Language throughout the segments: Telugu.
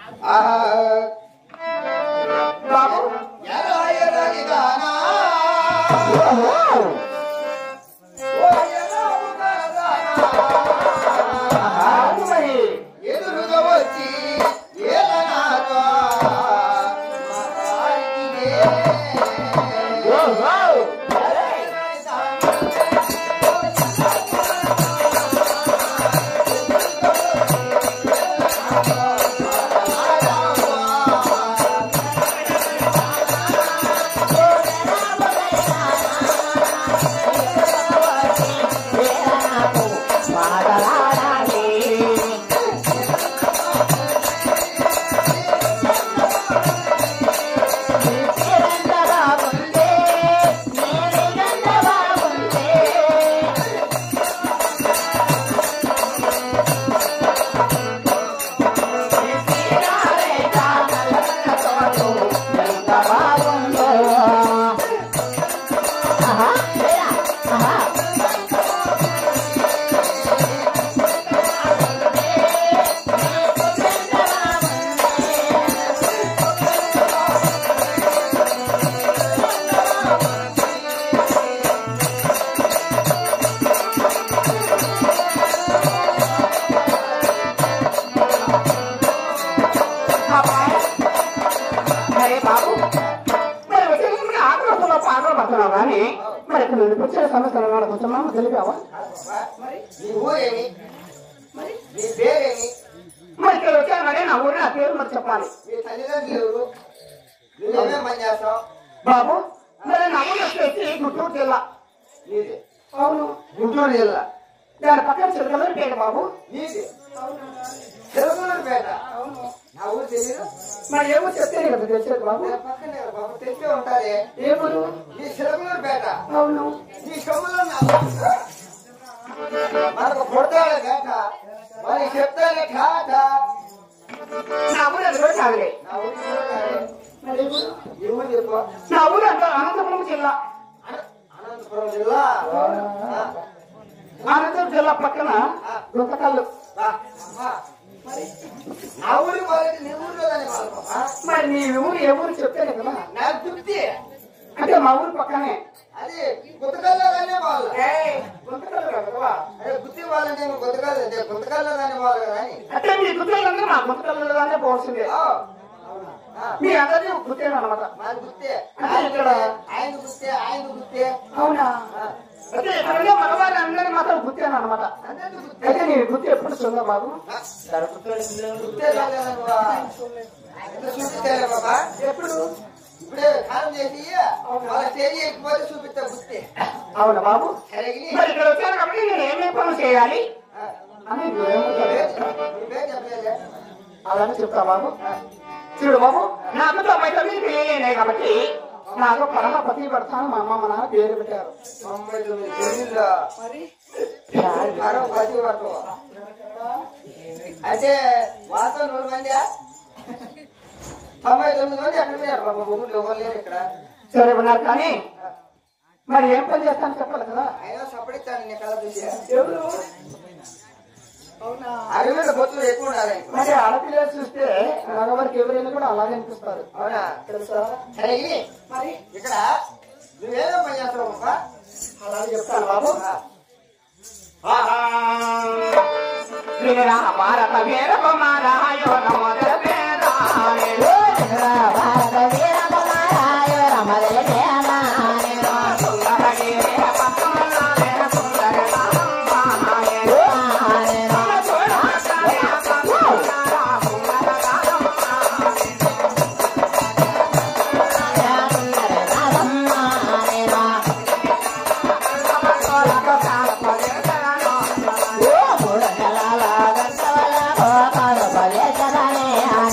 బాబు అవును మరి ఎదురుగా వచ్చి ఏలనాతో ఓహో అరే బాబు మరి వచ్చేటప్పుడు ఆటలు వస్తున్నావు పాటలు పడుతున్నావు కానీ మరి ఇక్కడ నుండి వచ్చే సమస్యలు వాళ్ళకి వచ్చామా తెలిపావా నీ ఊరేమి నీ పేరేమి మరి ఇక్కడ వచ్చామని నా ఊరి నా పేరు మరి చెప్పాలి మీ తల్లిదండ్రులు ఎవరు నువ్వేమేం పని చేస్తావు బాబు మరి నా ఊరు వచ్చేసి గుంటూరు జిల్లా నీది అవును గుంటూరు జిల్లా దాని పక్కన చిలకలూరు పేట బాబు నీది పేట నా ఊరు తెలియదు మరి ఏమో చెప్తేనే కదా తెలిసేది బాబు నా పక్కనే కదా బాబు తెలిసే ఉంటాది ఏ ఊరు నీ సిలకలూరు పేట అవును నీ సొమ్ములో నా ఊరు. మనకు పుడతాడు పేట మరి చెప్తానే ఠాట నా ఊరు అది కూడా కాదులే నా ఊరు చూడాలి. మరి ఏ ఊరు? ఈ ఊరు చెప్పు నా ఊరు అంతా అనంతపురం జిల్లా అన- అనంతపురం జిల్లా ఆ, అనంతపురం జిల్లా పక్కన గుంతకల్లు బా, అమ్మా. నా ఊరి వాళ్ళకి నీ ఊరిలో దాని వాళ్ళ మరి నీ ఊరు ఏ ఊరు చెప్తేనే కదా నాకు గుర్తి అంటే మా ఊరు పక్కనే అది గుత్తకల్లో కానీ వాళ్ళు ఏయ్, గుంతకల్లు కదా అదే గుత్తి వాళ్ళంటే నువ్వు గుత్తకల్లో అంటే గుత్తకల్లో కానీ వాళ్ళు కదా అని అంటే మీ గుర్తులందరూ మా గుర్తులనే పోవాల్సిందే ఓ, ఆ, మీ అందరినీ గుర్తేను అనమాట మన గుత్తే అంటే ఇక్కడ ఆయన గుత్తే ఆయన గుత్తే అవునా ఆ, అంటే ఇక్కడ ఉండే మగవారి అందరి మాత్రం గుర్తేను అనమాట అందరికీ గుత్తే అయితే నీ గుర్తు ఎప్పుడు చూద్దా బాబు ఆ, గుత్తే రాలేదా నువ్వు? ఎంత చూపిస్తారా బాబా ఎప్పుడు ఇప్పుడే కాలం చేసి వాళ్ళ చేయి ఎక్కిపోతే చూపిస్తా గుత్తే అవునా బాబు సరే మరి ఇక్కడ వచ్చాను కాబట్టి నేను ఏమేమి పనులు చేయాలి అని నువ్వేమంటావు? నీ పేరు చెప్పలేదే అలానే చెప్తా బాబు చూడు బాబు నా అమ్మతో అమ్మాయి తల్లి పెళ్ళైనాయి కాబట్టి నాకు పరమ పతి పడతాను మా అమ్మ మా నాన్న పేరు పెట్టారు తొంభై తొమ్మిది పెళ్ళిళ్ళు మరో పది వరకు అయితే మాతో నూరు మంది తొంభై తొమ్మిది మంది ఎక్కడ పోయారు బాబు ఊళ్ళో ఎవరు లేరు ఇక్కడ సరే ఉన్నారు కానీ మరి ఏం పని చేస్తాను చెప్పాలి కదా అయినా సపడిస్తాను నీ కళ చూసి ఎవరు అవి మీద బొత్తులు ఎక్కువ ఉండాలి మరి ఆడపిల్లలు చూస్తే మగవారికి ఎవరైనా కూడా అలాగే అనిపిస్తారు అవునా తెలుసా సరే ఇయ్యి. మరి ఇక్కడ నువ్వేమో పని చేస్తావు బాబా అలాగే చెప్తాను బాబు శ్రీరా భారత వీర కుమారాయో నమోదర పేరాయో భారత వీర కుమారాయ రమదయ సుందరగిరి పద్మనాభే సుందర రామాయో ఓ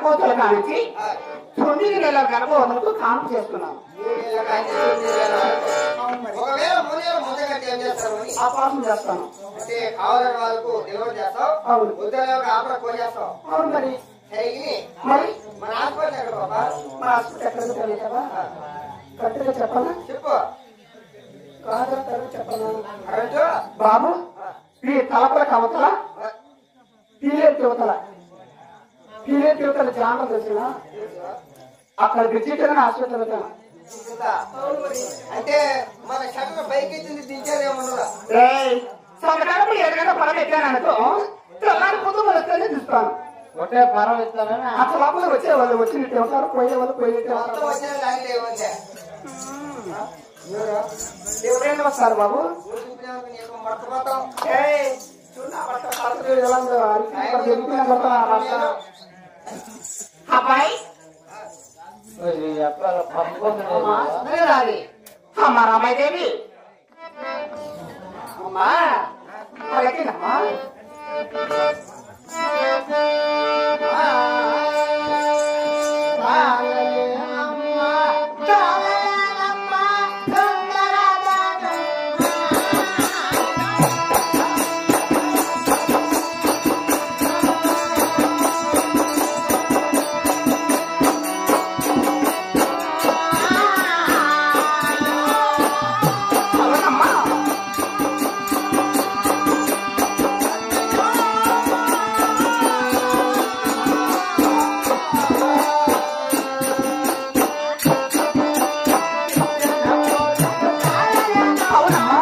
గర్భవతుల కానించి ఆ, తొమ్మిది నెలల గర్భవతులకు కాన్పు చేస్తున్నాను మూడేళ్ళ కాంచి తొమ్మిదేళ్ళ వరకు. ఒకవేళ మూడేళ్ళ ముందు కంటే ఏం చేస్తారు అని? ఆపాసం చేస్తాను అంటే కావాలని వాళ్ళకు డెలివరీ చేస్తావు అవును. ఉద్యోగాలకు ఆపర కోసేస్తావు అవును మరి సరే ఇది మరి మన హాస్పిటల్ ఎక్కడ బాబా మా హాస్పిటల్ ఎక్కడికి తెలియదా కరెక్ట్గా చెప్పనా చెప్పు కాదరు చెప్పనా అరవిందు బాబు ఈ తలపల కవతల పీలే తివతల పీలే తివతల జాండ తెలిసిన అక్కడ విజిటర్ హాస్పిటల్ వెళ్తాను అంటే మన షట్టర్ పైకి ఎత్తింది దించేదేమన్నా సంవత్సరాలు ఏడు గంటల పరం ఎక్కాను అనుకో తెల్లారి పొద్దు వస్తేనే చూస్తాను ఒకటే పరం ఇస్తానని అసలు లోపల వచ్చే వాళ్ళు వచ్చినట్టు ఉంటారు పోయే వాళ్ళు పోయేట్టు మొత్తం ఉంటారు వచ్చిన దాంట్లో ఏముంది ఎవరైనా వస్తారు బాబు ఊరు చూపినాక నీకు మడతపోతాం ఏయ్, చూడు నా బట్ట పడతలేదు, ఎలా ఉందో, అరిసి పడతలేదు, ఎదుగుతున్నా కొడతా నా బట్ట. అబ్బాయి ఎక్కడ పంపుకుంటుంది అమ్మా, నేను రాలి. అమ్మా రామాదేవి అమ్మా అలాగేనమ్మా అలాగమ్మా అవునమ్మా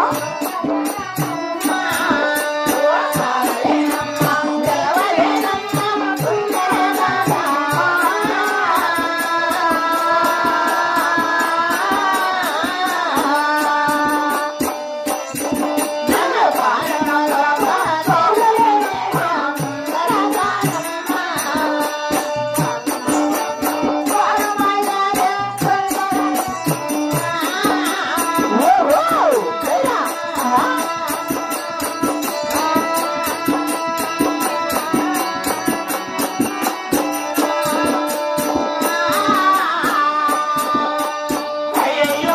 అయ్యయ్యో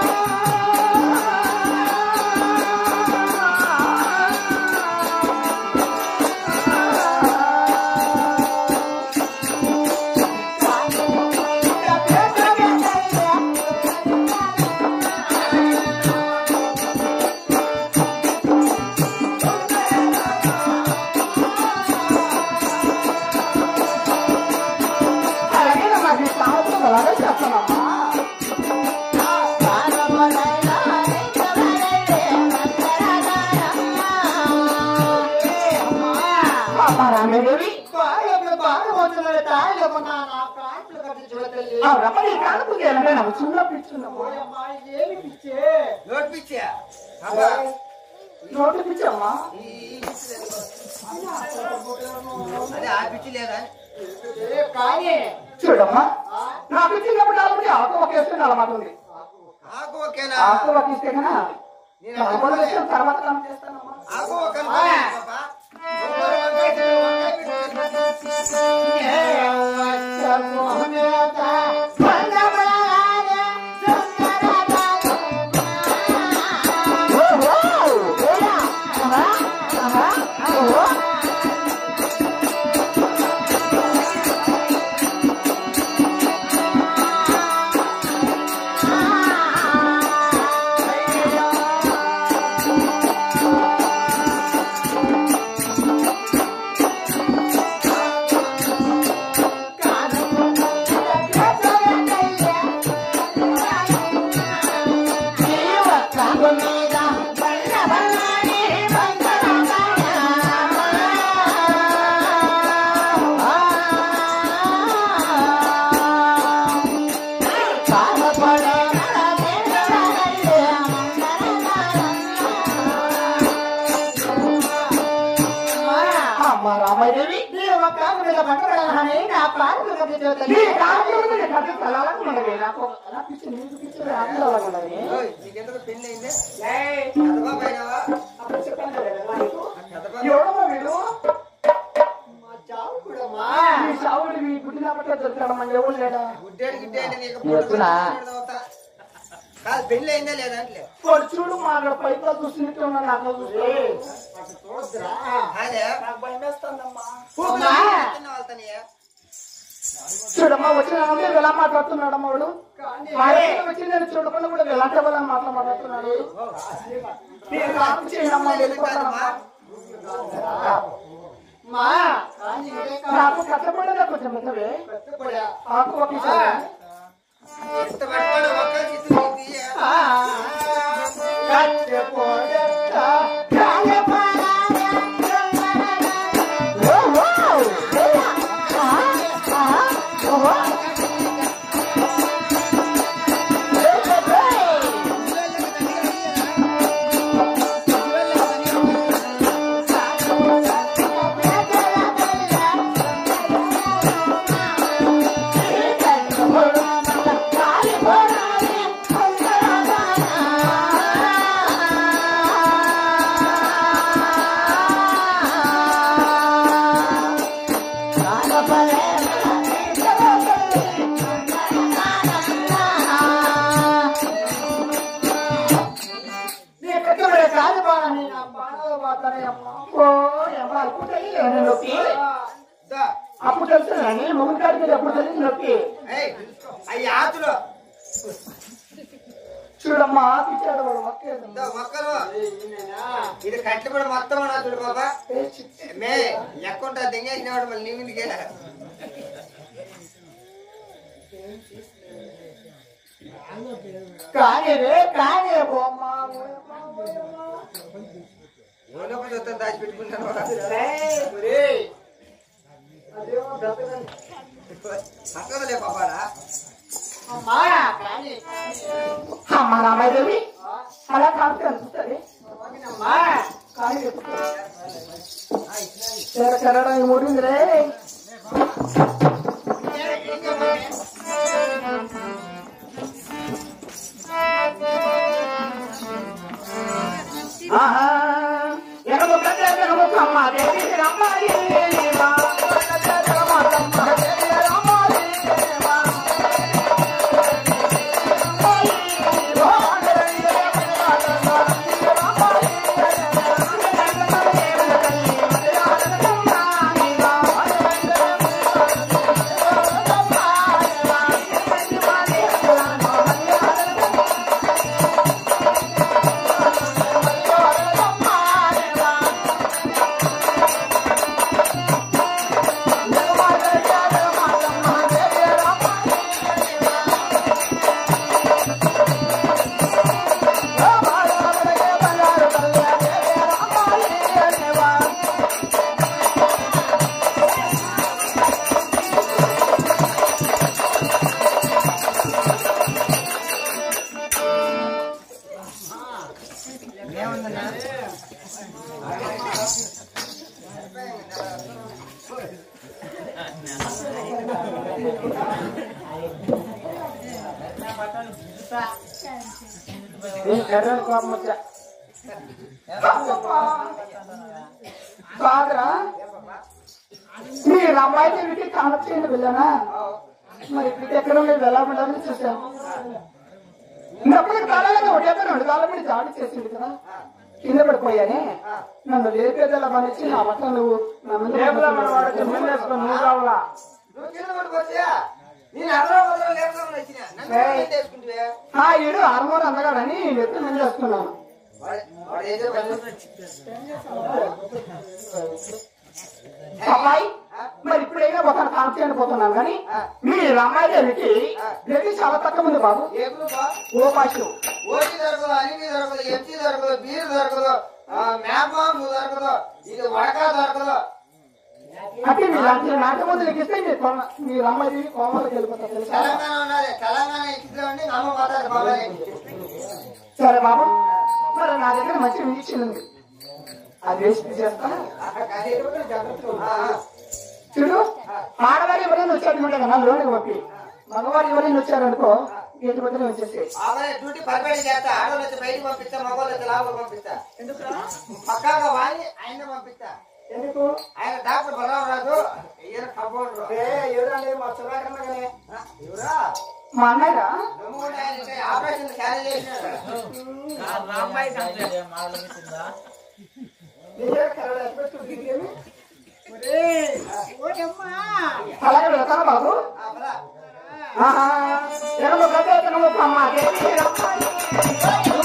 అలాగేనమ్మా నీ సాహసం అలాగే చేస్తానమ్మా అమ్మా రామదేవి ఆ రమణి కాదు ఎలాగే నాకు చిన్న పిచ్చున్నమ్మా నోట్ పిచ్చా అబ్బా నోటి పిచ్చమ్మా ఈ అదే ఆ పిచ్చి లేదా చూడమ్మా నాకు చిన్నప్పుడు నలభై ఆకు ఒక వేస్తే నలమాట ఉంది ఆకు ఓకేనా ఆకు ఒక ఇస్తే కన్నా నలభై వేసిన తర్వాత కమ్ చేస్తానమ్మా ఆకు ఒక పాపా ఒక్కరు వంకాయ తిని వంకాయ పిచ్చి. అమ్మ రామదేవి నీ కాదు మీద కథ తలాలకు ఉన్నది నాకు అలా పిచ్చి నీకు పిచ్చి ఆటలాగా ఉన్నది ఓయ్, నీకెందుకు పెళ్లి అయింది ఏయ్, చదవా పోయినావా అప్పుడు చెప్పాను కదా నీకు. చదవా ఎవడమ్మా వీడు ఈ సావుడు మీ గుడ్డిన బుద్ధి ఏంటి నీకు నీ వచ్చినా? కాదు పెళ్లి అయిందా లేదా అంటే వాడు చూడు మా అక్కడ పైతో చూసినట్టు ఉన్నాను అట్లా చూస్తే అదే నాకు భయం వేస్తుందమ్మా చిన్న వాళ్ళతోనే. చూడమ్మా వచ్చిన మీరు ఎలా మాట్లాడుతున్నాడమ్మా వాడు మా దగ్గర వచ్చి నేను చూడకుండా కూడా ఎలాంటి వాళ్ళని మాట్లా మాట్లాడుతున్నాడు నేను కాపు చేయడమ్మా వెళ్ళిపోతానమ్మా మా నాకు కట్టబడదా కొంచెం పెద్దవే నాకు ఒక ఇచ్చావా? ఇంత పట్టుకొని ఒక్క చిత్తు తీయ. ఆ, కట్టబడతా, కాయపడాలా, ఓ, ఓ, ఆ, ఆ, ఓ. నీ కట్టబడే కాదు బాణని నా బాణాలు పోతానే అమ్మా. ఓ, అమ్మా, అప్పుడు తెలియదు నొప్పి. దా. అప్పుడు తెలుసు మొగ్గు కాడికి ఎప్పుడు తెలియదు నొప్పి ఏయ్, అయ్యి ఆతులు చూడమ్మా పిచ్చాడు వాడు ఒక్కేది. దా, ఒక్కరు ఇది కట్టిపడి మొత్తం అన్నా చూడు బాబా ఏ చి- మే ఎక్కుంటా దింగేసినవాడు మళ్ళీ నీ మీదకే కానీ రే కానీ బొమ్మ ఎవరినొకటి చూస్తాను దాచిపెట్టుకుంటాను పక్కదలే బాబాడా అమ్మా అమ్మా రామాదేవి అలా కాదు అనిపిస్తుంది అమ్మా కానీ కరడా ముడింది రే ఆహా ఎనముక ఎనముక అమ్మ దేవి రమ్మాయి దేవా రమ్మ దేవి రమ్మాయి దేవా కాదురా మీరు అమ్మాయిని వీటికి కనెక్ట్ చేయండి వెళ్ళానా మరి ఇప్పుడు ఎక్కడ ఉండేది ఎలా ఉండాలని చూసాను ఇంకప్పుడు కాలంలో ఒకటే రెండు కాలం మీద దాడి చేసింది కదా కింద పడిపోయానే నన్ను లేపేదలా పనిచ్చి నా పట్ల నువ్వు నన్ను నువ్వు కావాలా నువ్వు కింద పడిపోతే నేను అరవై వందలు లేకుండా వచ్చిన నన్ను ఎందుకు చేసుకుంటే ఆ ఏడు ఆరుమూరు అందగాడని ఎత్తు నేను చేస్తున్నాను వాడు ఏదో పని అమ్మాయి మరి ఇప్పుడైనా ఒక కాన్సీ పోతున్నాను కానీ మీరు అమ్మాయి గారికి రెడ్డి చాలా తక్కువ ఉంది బాబు ఏ గ్రూపా ఓ పాషు ఓటీ దొరకదు అనిమి దొరకదు ఎంసీ దొరకదు బీర్ దొరకదు మ్యాపామ్ దొరకదు ఇది వడక దొరకదు అంటే మీరు లాంటి నాటి ముందు ఇస్తే మీరు కొన- మీరు అమ్మాయి కోమలకి వెళ్ళిపోతారు తెలుసా తెలంగాణ ఉన్నది తెలంగాణ ఇచ్చిందండి నమ్మ పోతారు బాబాయ్ సరే బాబు మరి నా దగ్గర మంచి మ్యూజిషియన్ ఉంది అది వేసి చేస్తా చూడు ఆడవారు ఎవరైనా వచ్చారనుకుంటే కదా లోనికి పంపి మగవారు ఎవరైనా వచ్చారనుకో గేటు పక్కన వచ్చేసి బాబాయ్ డ్యూటీ పర్మిట్ చేస్తా ఆడవాళ్ళు వచ్చి బయటికి పంపిస్తా మగవాళ్ళు వచ్చి లోపల పంపిస్తా పక్కాగా వాడి ఆయన పంపిస్తా ఎందుకు ఆయన డాక్టర్ బలవరాజు ఈయన కంపౌండర్ ఏ ఎవరండి మా సుధాకర్ణగానే ఎవరా మా అన్నయ్యరా నమ్ముకుంటే ఆయన ఇంకా ఆపరేషన్ క్యారీ చేసినాడు నిజంగా కరోనా ఎక్స్ప్రెస్ దిగేమి అలాగే వెళ్తారా బాబు ఆ, పద. ఆహా ఎనభై గత ఎనభై అమ్మ